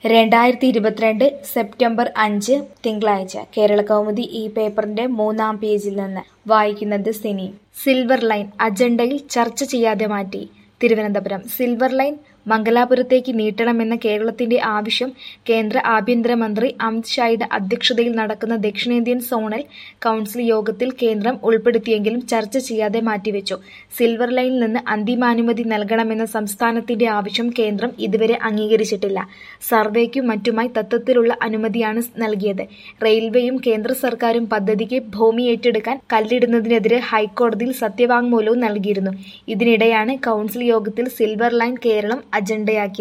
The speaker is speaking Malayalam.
രണ്ടായിരത്തി ഇരുപത്തിരണ്ട് സെപ്റ്റംബർ അഞ്ച് തിങ്കളാഴ്ച കേരളകൗമുദി ഈ പേപ്പറിന്റെ മൂന്നാം പേജിൽ നിന്ന് വായിക്കുന്നത് സിനി സിൽവർ ലൈൻ അജണ്ടയിൽ ചർച്ച ചെയ്യാതെ മാറ്റി തിരുവനന്തപുരം സിൽവർ ലൈൻ മംഗലാപുരത്തേക്ക് നീട്ടണമെന്ന കേരളത്തിന്റെ ആവശ്യം കേന്ദ്ര ആഭ്യന്തരമന്ത്രി അമിത് ഷായുടെ അധ്യക്ഷതയിൽ നടക്കുന്ന ദക്ഷിണേന്ത്യൻ സോണൽ കൗൺസിൽ യോഗത്തിൽ കേന്ദ്രം ഉൾപ്പെടുത്തിയെങ്കിലും ചർച്ച ചെയ്യാതെ മാറ്റിവെച്ചു സിൽവർ ലൈനിൽ നിന്ന് അന്തിമാനുമതി നൽകണമെന്ന സംസ്ഥാനത്തിന്റെ ആവശ്യം കേന്ദ്രം ഇതുവരെ അംഗീകരിച്ചിട്ടില്ല സർവേക്കും മറ്റുമായി തത്വത്തിലുള്ള അനുമതിയാണ് നൽകിയത് റെയിൽവേയും കേന്ദ്ര സർക്കാരും പദ്ധതിക്ക് ഭൂമി ഏറ്റെടുക്കാൻ കല്ലിടുന്നതിനെതിരെ ഹൈക്കോടതിയിൽ സത്യവാങ്മൂലവും നൽകിയിരുന്നു ഇതിനിടെയാണ് കൗൺസിൽ യോഗത്തിൽ സിൽവർ ലൈൻ കേരളം അജണ്ടയാക്കിയത്